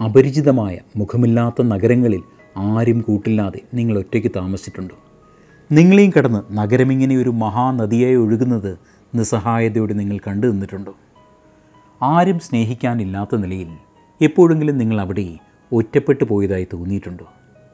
അപരിചിതമായ മുഖമില്ലാത്ത നഗരങ്ങളിൽ ആരും കൂട്ടില്ലാതെ നിങ്ങൾ ഒറ്റയ്ക്ക് താമസിച്ചിട്ടുണ്ടോ നിങ്ങളെയും കടന്ന് നഗരമിങ്ങനെ ഒരു മഹാനദിയായി ഒഴുകുന്നത് നിസ്സഹായതയോടെ നിങ്ങൾ കണ്ടു നിന്നിട്ടുണ്ടോ ആരും സ്നേഹിക്കാനില്ലാത്ത നിലയിൽ എപ്പോഴെങ്കിലും നിങ്ങൾ അവിടെ ഒറ്റപ്പെട്ടു പോയതായി തോന്നിയിട്ടുണ്ടോ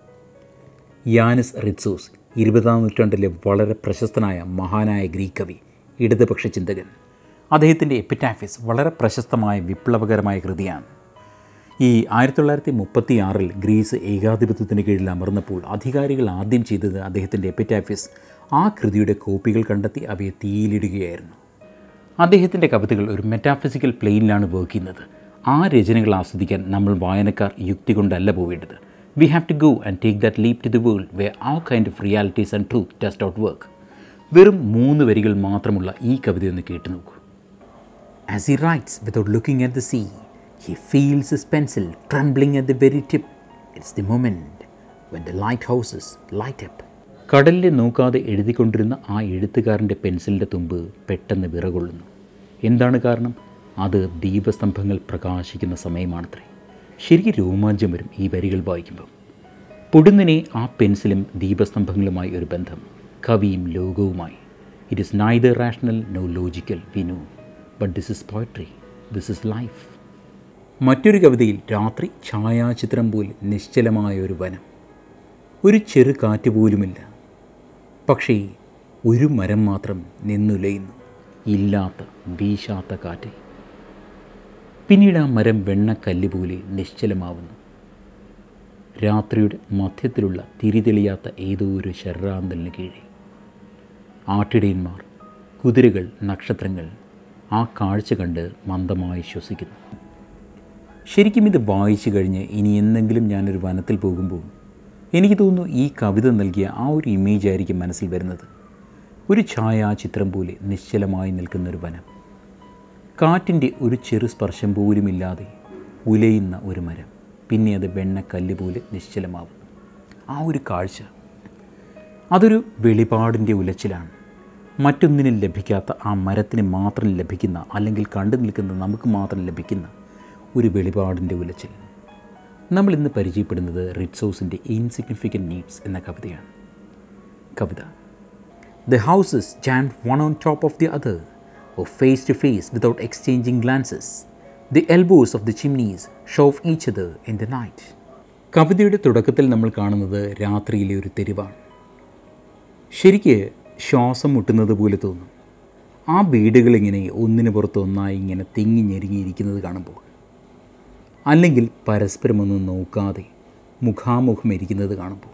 യാനിസ് റിറ്റ്സോസ് ഇരുപതാം നൂറ്റാണ്ടിലെ വളരെ പ്രശസ്തനായ മഹാനായ ഗ്രീക്ക് കവി ഇടതുപക്ഷ ചിന്തകൻ അദ്ദേഹത്തിൻ്റെ എപ്പിറ്റാഫിസ് വളരെ പ്രശസ്തമായ വിപ്ലവകരമായ കൃതിയാണ് ഈ ആയിരത്തി തൊള്ളായിരത്തി മുപ്പത്തി ആറിൽ ഗ്രീസ് ഏകാധിപത്യത്തിന് കീഴിൽ അമർന്നപ്പോൾ അധികാരികൾ ആദ്യം ചെയ്തത് അദ്ദേഹത്തിൻ്റെ എപ്പിറ്റാഫിസ് ആ കൃതിയുടെ കോപ്പികൾ കണ്ടെത്തി അവയെ തീയിലിടുകയായിരുന്നു അദ്ദേഹത്തിൻ്റെ കവിതകൾ ഒരു മെറ്റാഫിസിക്കൽ പ്ലെയിനിലാണ് വർക്ക് ചെയ്യുന്നത് ആ രചനകൾ ആസ്വദിക്കാൻ നമ്മൾ വായനക്കാർ യുക്തി കൊണ്ടല്ല പോവേണ്ടത് we have to go and take that leap to the world way a kind of realities and truth doesn't work വെറും മൂന്ന് വരികൾ മാത്രമുള്ള ഈ കവിതയൊന്ന് കേട്ടു നോക്കൂ As he writes without looking at the sea, he feels his pencil trembling at the very tip. It's the moment when the lighthouses light up. കടലിൽ നോക്കാതെ എഴുതിക്കൊണ്ടിരുന്ന ആ എഴുത്തുകാരൻ്റെ പെൻസിലിൻ്റെ തുമ്പ് പെട്ടെന്ന് വിറകൊള്ളുന്നു എന്താണ് കാരണം അത് ദീപസ്തംഭങ്ങൾ പ്രകാശിക്കുന്ന സമയമാണത്രേ ശരിക്കും രോമാഞ്ചം വരും ഈ വരികൾ വായിക്കുമ്പോൾ പൊടുന്നിനെ ആ പെൻസിലും ദീപസ്തംഭങ്ങളുമായി ഒരു ബന്ധം കവിയും ലോകവുമായി it is neither rational nor logical we know but this is poetry this is life മറ്റൊരു കവിതയിൽ രാത്രി ഛായാചിത്രം പോലെ നിശ്ചലമായ ഒരു വനം ഒരു ചെറു കാറ്റ് പോലുമില്ല പക്ഷേ ഒരു മരം മാത്രം നിന്നുലയുന്നു ഇല്ലാത്ത വീശാത്ത കാറ്റ് പിന്നീട് ആ മരം വെണ്ണക്കല്ല് പോലെ നിശ്ചലമാവുന്നു രാത്രിയുടെ മധ്യത്തിലുള്ള തിരിതെളിയാത്ത ഏതോ ഒരു ശരാന്തലിന് കീഴിൽ ആട്ടിടയന്മാർ കുതിരകൾ നക്ഷത്രങ്ങൾ ആ കാഴ്ച കണ്ട് മന്ദമായി ശ്വസിക്കുന്നു ശരിക്കും ഇത് വായിച്ചു കഴിഞ്ഞ് ഇനി എന്തെങ്കിലും ഞാനൊരു വനത്തിൽ പോകുമ്പോൾ എനിക്ക് തോന്നുന്നു ഈ കവിത നൽകിയ ആ ഒരു ഇമേജ് ആയിരിക്കും മനസ്സിൽ വരുന്നത് ഒരു ഛായാചിത്രം പോലെ നിശ്ചലമായി നിൽക്കുന്ന ഒരു വനം കാറ്റിൻ്റെ ഒരു ചെറു സ്പർശം പോലുമില്ലാതെ ഉലയുന്ന ഒരു മരം പിന്നെ അത് വെണ്ണക്കല്ല് പോലെ നിശ്ചലമാവുന്നു ആ ഒരു കാഴ്ച അതൊരു വെളിപാടിൻ്റെ ഉലച്ചിലാണ് മറ്റൊന്നിനും ലഭിക്കാത്ത ആ മരത്തിന് മാത്രം ലഭിക്കുന്ന അല്ലെങ്കിൽ കണ്ടു നിൽക്കുന്ന നമുക്ക് മാത്രം ലഭിക്കുന്ന ഒരു വെളിപാടിൻ്റെ ഉലച്ചിൽ നമ്മൾ ഇന്ന് പരിചയപ്പെടുന്നത് റിറ്റ്സോസിൻ്റെ ഇൻസിഗ്നിഫിക്കൻറ്റ് നീഡ്സ് എന്ന കവിതയാണ് കവിത the houses jammed one on top of the other oh face to face without exchanging glances the elbows of the chimneys show off each other in the night കവിതയുടെ തുടക്കത്തിൽ നമ്മൾ കാണുന്നത് രാത്രിയിലെ ഒരു തെരുവാണ് ശരിക്ക് ശ്വാസം മുട്ടുന്നത് പോലെ തോന്നും ആ വീടുകളിങ്ങനെ ഒന്നിന് പുറത്ത് ഒന്നായി ഇങ്ങനെ തിങ്ങി ഞെരുങ്ങിയിരിക്കുന്നത് കാണുമ്പോൾ അല്ലെങ്കിൽ പരസ്പരമൊന്നും നോക്കാതെ മുഖാമുഖം ഇരിക്കുന്നത് കാണുമ്പോൾ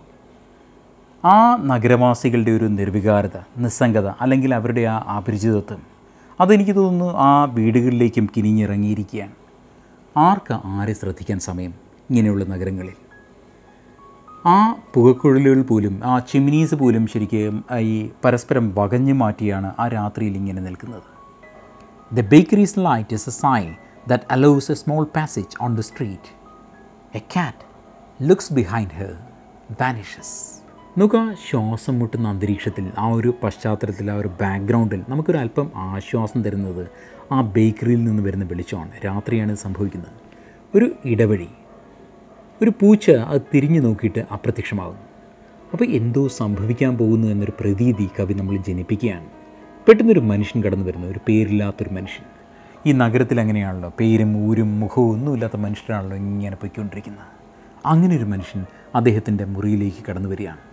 ആ നഗരവാസികളുടെ ഒരു നിർവികാരത നിസ്സംഗത അല്ലെങ്കിൽ അവരുടെ ആ അപരിചിതത്വം അതെനിക്ക് തോന്നുന്നു ആ വീടുകളിലേക്കും കിനിഞ്ഞിറങ്ങിയിരിക്കുകയാണ് ആർക്ക് ആരെ ശ്രദ്ധിക്കാൻ സമയം ഇങ്ങനെയുള്ള നഗരങ്ങളിൽ ആ പുകക്കുഴലുകൾ പോലും ആ ചിമ്നീസ് പോലും ശരിക്കും ഈ പരസ്പരം വകഞ്ഞു മാറ്റിയാണ് ആ രാത്രിയിൽ ഇങ്ങനെ നിൽക്കുന്നത് the bakery's light is a sign that allows a small passage on the street a cat looks behind her vanishes നമുക്ക് ആ ശ്വാസം മുട്ടുന്ന അന്തരീക്ഷത്തിൽ ആ ഒരു പശ്ചാത്തലത്തിൽ ആ ഒരു ബാക്ക്ഗ്രൗണ്ടിൽ നമുക്കൊരു അല്പം ആശ്വാസം തരുന്നത് ആ ബേക്കറിയിൽ നിന്ന് വരുന്ന വെളിച്ചമാണ് രാത്രിയാണ് ഇത് സംഭവിക്കുന്നത് ഒരു ഇടവഴി ഒരു പൂച്ച അത് തിരിഞ്ഞു നോക്കിയിട്ട് അപ്രത്യക്ഷമാകുന്നു അപ്പോൾ എന്തോ സംഭവിക്കാൻ പോകുന്നു എന്നൊരു പ്രതീതി കവി നമ്മൾ ജനിപ്പിക്കുകയാണ് പെട്ടെന്നൊരു മനുഷ്യൻ കടന്നു വരുന്നു ഒരു പേരില്ലാത്തൊരു മനുഷ്യൻ ഈ നഗരത്തിൽ അങ്ങനെയാണല്ലോ പേരും ഊരും മുഖവും ഒന്നുമില്ലാത്ത മനുഷ്യരാണല്ലോ ഇങ്ങനെ പൊയ്ക്കൊണ്ടിരിക്കുന്നത് അങ്ങനെ ഒരു മനുഷ്യൻ അദ്ദേഹത്തിൻ്റെ മുറിയിലേക്ക് കടന്നു വരികയാണ്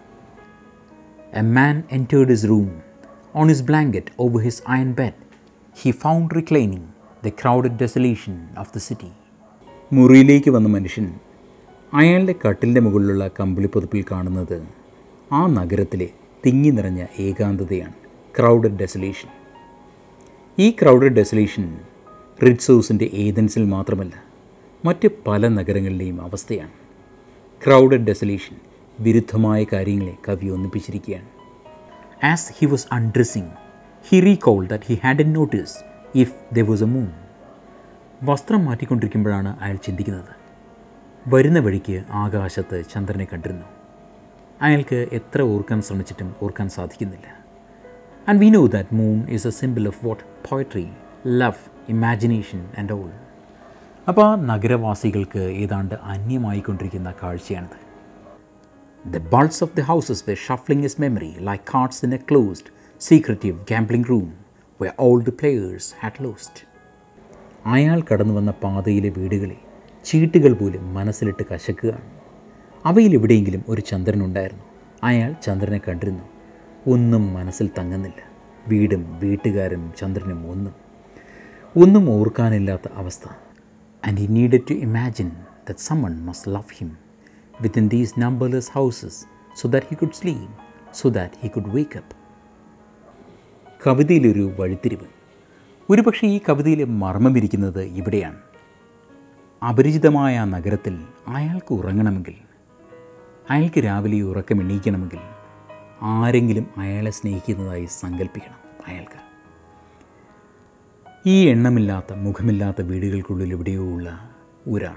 a man entered his room on his blanket over his iron bed he found reclining the crowded desolation of the city മുറിയിലേക്ക് വന്ന മനുഷ്യൻ അയാളുടെ കട്ടിലിൻ്റെ മുകളിലുള്ള കമ്പിളിപ്പുതപ്പിൽ കാണുന്നത് ആ നഗരത്തിലെ തിങ്ങി നിറഞ്ഞ ഏകാന്തതയാണ് ക്രൗഡഡ് ഡെസലേഷൻ ഈ ക്രൗഡഡ് ഡെസലേഷൻ റിഡ്സോസിൻ്റെ ഏതൻസിൽ മാത്രമല്ല മറ്റ് പല നഗരങ്ങളിലെയും അവസ്ഥയാണ് ക്രൗഡഡ് ഡെസലേഷൻ വിരുദ്ധമായ കാര്യങ്ങളെ കവി ഒന്നിപ്പിച്ചിരിക്കുകയാണ് as he was undressing he recall that he hadn't notice if the was a moon വസ്ത്രം മാറ്റിക്കൊണ്ടിരിക്കുമ്പോഴാണ് അയാൾ ചിന്തിക്കുന്നത് വരുന്ന വഴിക്ക് ആകാശത്ത് ചന്ദ്രനെ കണ്ടിരുന്നു അയാൾക്ക് എത്ര ഓർക്കാൻ ശ്രമിച്ചിട്ടും ഓർക്കാൻ സാധിക്കുന്നില്ല and we know that moon is a symbol of what poetry love imagination and all അപ്പോൾ ആ നഗരവാസികൾക്ക് ഏതാണ്ട് അന്യമായിക്കൊണ്ടിരിക്കുന്ന കാഴ്ചയാണിത് The bulbs of the houses were shuffling his memory like cards in a closed, secretive gambling room where all the players had lost. അയാൾ കടന്നു വന്ന പാതയിലെ വീടുകളെ ചീട്ടുകൾ പോലും മനസ്സിലിട്ട് കശക്കുകയാണ് അവയിൽ എവിടെയെങ്കിലും ഒരു ചന്ദ്രനുണ്ടായിരുന്നു അയാൾ ചന്ദ്രനെ കണ്ടിരുന്നു ഒന്നും മനസ്സിൽ തങ്ങുന്നില്ല വീടും വീട്ടുകാരും ചന്ദ്രനും ഒന്നും ഒന്നും ഓർക്കാനില്ലാത്ത അവസ്ഥ and he needed to imagine that someone must love him within these numberless houses so that he could sleep, so that he could wake up. കവിതയിലൊരു വഴിത്തിരിവ് ഒരുപക്ഷെ ഈ കവിതയിലെ മർമ്മമിരിക്കുന്നത് ഇവിടെയാണ് അപരിചിതമായ ആ നഗരത്തിൽ അയാൾക്ക് ഉറങ്ങണമെങ്കിൽ അയാൾക്ക് രാവിലെ ഉറക്കം എണീക്കണമെങ്കിൽ ആരെങ്കിലും അയാളെ സ്നേഹിക്കുന്നതായി സങ്കല്പിക്കണം അയാൾക്ക് ഈ എണ്ണമില്ലാത്ത മുഖമില്ലാത്ത വീടുകൾക്കുള്ളിൽ എവിടെയോ ഉള്ള ഒരാൾ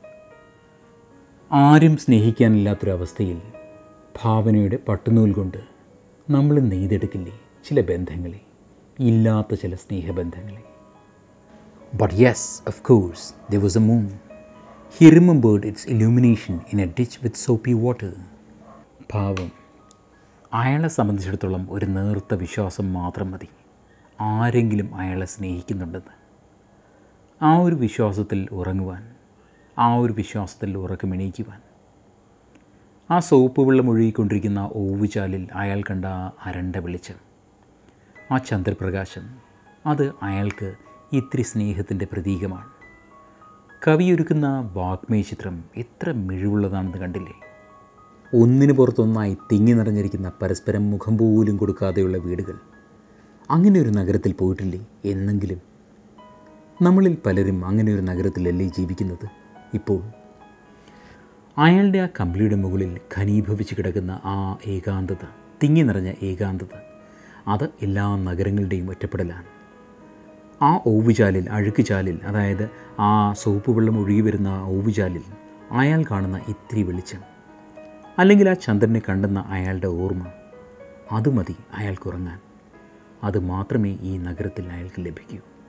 ആരും സ്നേഹിക്കാനില്ലാത്തൊരവസ്ഥയിൽ ഭാവനയുടെ പട്ടുനൂൽ കൊണ്ട് നമ്മൾ നെയ്തെടുക്കില്ലേ ചില ബന്ധങ്ങളെ ഇല്ലാത്ത ചില സ്നേഹബന്ധങ്ങളെ but yes of course there was a moon he remembered its illumination in a ditch with soapy water ഭാവം അയാളെ സംബന്ധിച്ചിടത്തോളം ഒരു നേർത്ത വിശ്വാസം മാത്രം മതി ആരെങ്കിലും അയാളെ സ്നേഹിക്കുന്നുണ്ടെന്ന് ആ ഒരു വിശ്വാസത്തിൽ ഉറങ്ങുവാൻ ആ ഒരു വിശ്വാസത്തിൽ ഉറക്കമെണീക്കുവാൻ ആ സോപ്പ് വെള്ളം ഒഴുകിക്കൊണ്ടിരിക്കുന്ന ഓവുചാലിൽ അയാൾ കണ്ട ആ അരണ്ട വെളിച്ചം ആ ചന്ദ്രപ്രകാശം അത് അയാൾക്ക് ഇത്തിരി സ്നേഹത്തിൻ്റെ പ്രതീകമാണ് കവിയൊരുക്കുന്ന വാഗ്മയ ചിത്രം എത്ര മിഴിവുള്ളതാണെന്ന് കണ്ടില്ലേ ഒന്നിനു പുറത്തൊന്നായി തിങ്ങി നിറഞ്ഞിരിക്കുന്ന പരസ്പരം മുഖം പോലും കൊടുക്കാതെയുള്ള വീടുകൾ അങ്ങനെ ഒരു നഗരത്തിൽ പോയിട്ടില്ലേ എന്നെങ്കിലും നമ്മളിൽ പലരും അങ്ങനെ ഒരു നഗരത്തിലല്ലേ ജീവിക്കുന്നത് ഇപ്പോൾ അയാളുടെ ആ കമ്പിളിയുടെ മുകളിൽ ഘനീഭവിച്ച് കിടക്കുന്ന ആ ഏകാന്തത തിങ്ങി നിറഞ്ഞ ഏകാന്തത അത് എല്ലാ നഗരങ്ങളുടെയും ഒറ്റപ്പെടലാണ് ആ ഓവുചാലിൽ അഴുക്കുചാലിൽ അതായത് ആ സോപ്പ് വെള്ളം ഒഴുകി വരുന്ന ആ ഓവുചാലിൽ അയാൾ കാണുന്ന ഇത്തിരി വെളിച്ചം അല്ലെങ്കിൽ ആ ചന്ദ്രനെ കണ്ടെന്ന അയാളുടെ ഓർമ്മ അത് മതി അയാൾക്കുറങ്ങാൻ അത് മാത്രമേ ഈ നഗരത്തിൽ അയാൾക്ക് ലഭിക്കൂ